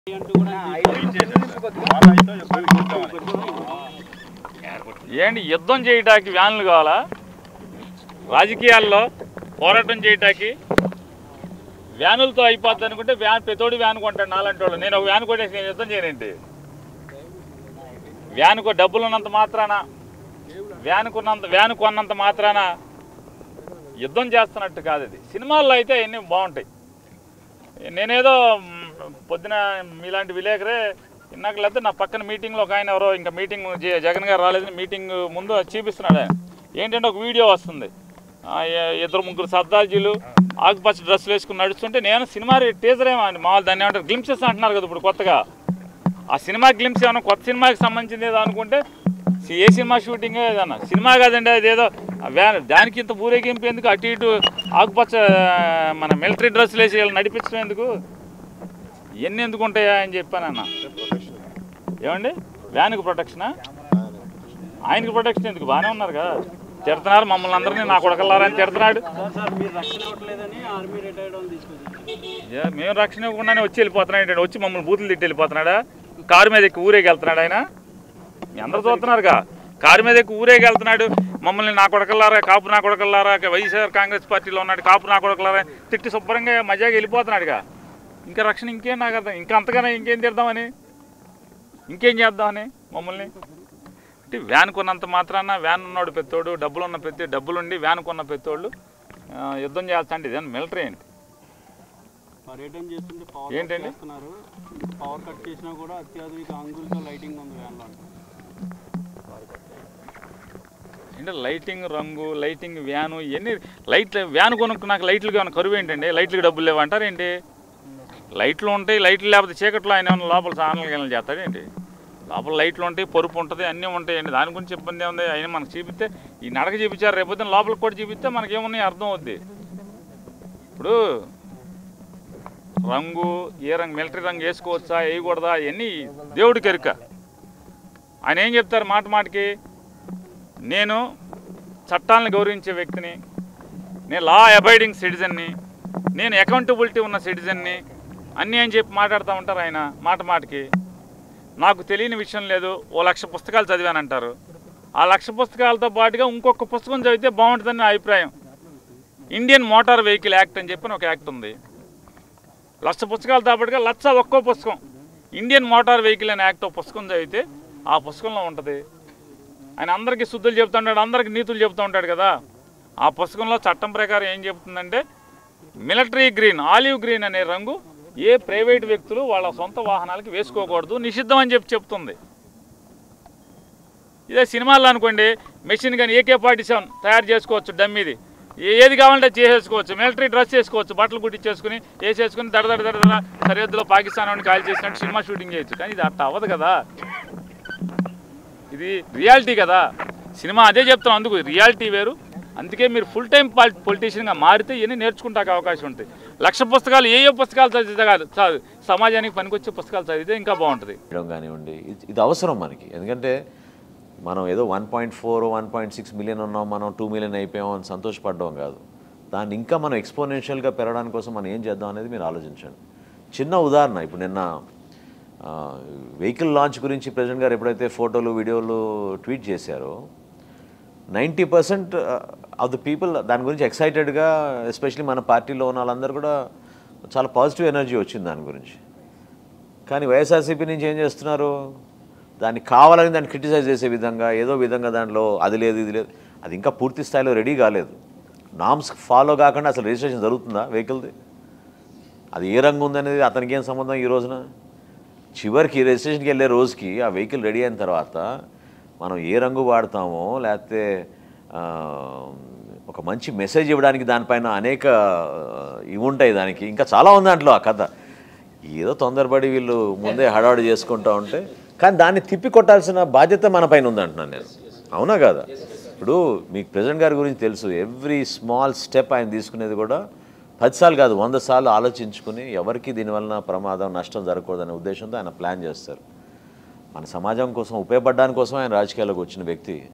ఏంటి యుద్ధం చేయటానికి వ్యాన్లు కావాలా రాజకీయాల్లో పోరాటం చేయటానికి వ్యానులతో అయిపోద్ది అనుకుంటే వ్యాన్ పెతోడి వ్యాన్ కొంటాడు నాలంటి వాళ్ళు నేను ఒక వ్యాన్ కొట్టేసి నేను యుద్ధం చేయనండి వ్యాన్కు డబ్బులు ఉన్నంత మాత్రాన వ్యాన్ కొన్నంత వ్యాన్ కొన్నంత మాత్రాన యుద్ధం చేస్తున్నట్టు కాదు ఇది సినిమాల్లో అయితే అన్నీ బాగుంటాయి నేనేదో మ్, పొద్దున మీలాంటి విలేకరే ఇందాక లేకపోతే నా పక్కన మీటింగ్లో ఒక ఆయన ఎవరో ఇంకా మీటింగ్ జ- జగన్ గారు రాలేదని మీటింగ్ ముందు అది చూపిస్తున్నాడు ఆయన ఏంటంటే ఒక వీడియో వస్తుంది ఆ, ఎ- ఇద్దరు ముగ్గురు సర్దార్జీలు ఆకుపచ్చ డ్రెస్సులు వేసుకుని నడుస్తుంటే నేను సినిమా టీజర్ ఏమో అని మామూలు దాన్ని ఏమంటారు గ్లింప్సెస్ అంటున్నారు కదా ఇప్పుడు కొత్తగా ఆ సినిమా గ్లింప్స్ ఏమన్నా కొత్త సినిమాకి సంబంధించింది ఏదో అనుకుంటే సి- ఏ సినిమా షూటింగ్ ఏదన్నా సినిమా కాదండి అదేదో ఆ వ్యాన్ దానికి ఇంత ఊరేగింపు ఎందుకు అటు ఇటు ఆకుపచ్చ ఆ, మన మిలిటరీ డ్రెస్సులు వేసి వీళ్ళు నడిపించడం ఎందుకు ఇవన్నీ ఎందుకు ఉంటాయా అని చెప్పానన్న ఏమండి వ్యాన్కి ప్రొటెక్షనా ఆయనకి ప్రొటెక్షన్ ఎందుకు బాగానే ఉన్నారు కదా తిడుతున్నారు మమ్మల్ని అందరినీ నా కొడకల్లారని తిడుతున్నాడు సార్ సార్ మీరు రక్షణ ఇవ్వట్లేదని ఆర్మీ రిటైర్డ్ వాళ్ళు తీసుకొచ్చారు ఏ, మేము రక్షణ ఇవ్వకుండానే వచ్చి వెళ్ళిపోతున్నాడు ఏంటంటే వచ్చి మమ్మల్ని బూతులు తిట్టి వెళ్ళిపోతున్నాడా కారు మీద ఎక్కి ఊరేగి వెళ్తున్నాడు ఆయన మీ అందరూ చూస్తున్నారుగా కారు మీద ఎక్కి ఊరేగి వెళ్తున్నాడు మమ్మల్ని నా కొడకల్లారా కాపు నా కొడకల్లారా వైఎస్ఆర్ కాంగ్రెస్ పార్టీలో ఉన్నాడు కాపు నా కొడకల్లారా తిట్టి శుభ్రంగా మజాగా వెళ్ళిపోతున్నాడుగా ఇంకా రక్షణ ఇంకేం నాకు అర్థం ఇంకా అంతగానే ఇంకేం తిడదామని ఇంకేం చేద్దామని మమ్మల్ని అంటే వ్యాన్ కొన్నంత మాత్రాన వ్యాన్ ఉన్నాడు పెత్తోడు డబ్బులు ఉన్న పెత్తి డబ్బులుండి వ్యాన్ కొన్న పెత్తోళ్ళు ఆ, యుద్ధం చేస్తా అంటే ఇదేనా మిలిటరీ ఏంటి పర్యటన చేస్తుంటే పవర్ ఏంటండి? కట్ చేస్తున్నారు పవర్ కట్ చేసినా కూడా అత్యాధునిక అంగులతో లైటింగ్ ఉంది వ్యాన్లో అంట అంటే లైటింగ్ రంగు లైటింగ్ వ్యాను ఇవన్నీ లైట్ వ్యాన్ కొనుక్కున్నాక లైట్లు ఏమైనా కరువు ఏంటండి లైట్లకు డబ్బులు లేవంటారు ఏంటి లైట్లు ఉంటాయి లైట్లు లేకపోతే చీకట్లో ఆయన ఏమైనా లోపల సాధనలు గిన్నెలు చేస్తాడు ఏంటి లోపల లైట్లు ఉంటాయి పరుపు ఉంటుంది అన్నీ ఉంటాయండి దాని గురించి ఇబ్బంది ఏముంది అయినా మనకు చూపిస్తే ఈ నడక చూపించారు రేపొద్దున లోపలికి కూడా చూపిస్తే మనకేమున్నాయి అర్థం అవుద్ది ఇప్పుడు రంగు ఏ రంగు మిలిటరీ రంగు వేసుకోవచ్చా వేయకూడదా ఇవన్నీ దేవుడికి ఎరుక ఆయన ఏం చెప్తారు మాట మాటకి నేను చట్టాలను గౌరవించే వ్యక్తిని నేను లా అబైడింగ్ సిటిజన్ని నేను అకౌంటబిలిటీ ఉన్న సిటిజన్ని అన్నీ అని చెప్పి మాట్లాడుతూ ఉంటారు ఆయన మాట మాటకి నాకు తెలియని విషయం లేదు ఓ లక్ష పుస్తకాలు చదివానంటారు ఆ లక్ష పుస్తకాలతో పాటుగా ఇంకొక పుస్తకం చదివితే బాగుంటుందని నా అభిప్రాయం ఇండియన్ మోటార్ వెహికల్ యాక్ట్ అని చెప్పి ఒక యాక్ట్ ఉంది లక్ష పుస్తకాలతో పాటుగా లక్ష ఒక్కో పుస్తకం ఇండియన్ మోటార్ వెహికల్ అనే యాక్ట్ ఒక పుస్తకం చదివితే ఆ పుస్తకంలో ఉంటుంది ఆయన అందరికీ శుద్ధులు చెప్తూ ఉంటాడు అందరికీ నీతులు చెప్తూ ఉంటాడు కదా ఆ పుస్తకంలో చట్టం ప్రకారం ఏం చెప్తుందంటే మిలిటరీ గ్రీన్ ఆలివ్ గ్రీన్ అనే రంగు ఏ ప్రైవేట్ వ్యక్తులు వాళ్ళ సొంత వాహనాలకి వేసుకోకూడదు నిషిద్ధం అని చెప్పి చెప్తుంది ఇదే సినిమాల్లో అనుకోండి మెషిన్ కానీ ఏకే ఫార్టీ సెవెన్ తయారు చేసుకోవచ్చు డమ్మీది ఏ- ఏది కావాలంటే అది చేసేసుకోవచ్చు మిలిటరీ డ్రెస్ చేసుకోవచ్చు బట్టలు కుట్టించేసుకుని వేసేసుకుని దడ దడ దడ దడ సరిహద్దులో పాకిస్తాన్ వాడిని కాల్ చేసినట్టు సినిమా షూటింగ్ చేయొచ్చు కానీ ఇది అట్ట అవ్వదు కదా ఇది రియాలిటీ కదా సినిమా అదే చెప్తాం అందుకు రియాలిటీ వేరు అందుకే మీరు ఫుల్ టైం పొలిటీషియన్గా మారితే ఇవన్నీ నేర్చుకుంటాక అవకాశం ఉంటుంది లక్ష పుస్తకాలు ఏ ఏ పుస్తకాలు చదివితే కాదు చాలు సమాజానికి పనికొచ్చే పుస్తకాలు చదివితే ఇంకా బాగుంటుంది చేయడం కానివ్వండి ఇది- ఇది అవసరం మనకి ఎందుకంటే మనం ఏదో one point four one point six million ఉన్నాం మనం టూ మిలియన్ అయిపోయాం అని సంతోషపడడం కాదు దాన్ని ఇంకా మనం ఎక్స్పోనెన్షియల్గా పెరగడానికి కోసం మనం ఏం చేద్దాం అనేది మీరు ఆలోచించండి చిన్న ఉదాహరణ ఇప్పుడు నిన్న వెహికల్ లాంచ్ గురించి ప్రెసిడెంట్ గారు ఎప్పుడైతే ఫోటోలు వీడియోలు ట్వీట్ చేశారో ninety percent of the people దాని గురించి ఎక్సైటెడ్గా ఎస్పెషలీ మన పార్టీలో ఉన్న వాళ్ళందరూ కూడా చాలా పాజిటివ్ ఎనర్జీ వచ్చింది దాని గురించి కానీ వైఎస్ఆర్సీపీ నుంచి ఏం చేస్తున్నారు దాన్ని కావాలని దాన్ని క్రిటిసైజ్ చేసే విధంగా ఏదో విధంగా దాంట్లో అది లేదు ఇది లేదు అది ఇంకా పూర్తి స్థాయిలో రెడీ కాలేదు నామ్స్ ఫాలో కాకుండా అసలు రిజిస్ట్రేషన్ జరుగుతుందా వెహికల్ది అది ఏ రంగు ఉందనేది అతనికి ఏం సంబంధం ఈ రోజున చివరికి రిజిస్ట్రేషన్కి వెళ్ళే రోజుకి ఆ వెహికల్ రెడీ అయిన తర్వాత మనం ఏ రంగు వాడతామో లేకపోతే ఆ, ఒక మంచి మెసేజ్ ఇవ్వడానికి దానిపైన అనేక ఆ, ఇవి ఉంటాయి దానికి ఇంకా చాలా ఉంది దాంట్లో ఆ కథ ఏదో తొందరపడి వీళ్ళు ముందే హడావుడి చేసుకుంటూ ఉంటే కానీ దాన్ని తిప్పి కొట్టాల్సిన బాధ్యత మన పైన ఉంది అంటున్నాను నేను అవునా కాదా ఇప్పుడు మీకు ప్రెసిడెంట్ గారి గురించి తెలుసు ఎవ్రీ స్మాల్ స్టెప్ ఆయన తీసుకునేది కూడా పదిసార్లు కాదు వంద సార్లు ఆలోచించుకుని ఎవరికి దీనివలన ప్రమాదం నష్టం జరగకూడదనే ఉద్దేశంతో ఆయన ప్లాన్ చేస్తారు మన సమాజం కోసం ఉపయోగపడడానికి కోసం ఆయన రాజకీయాల్లోకి వచ్చిన వ్యక్తి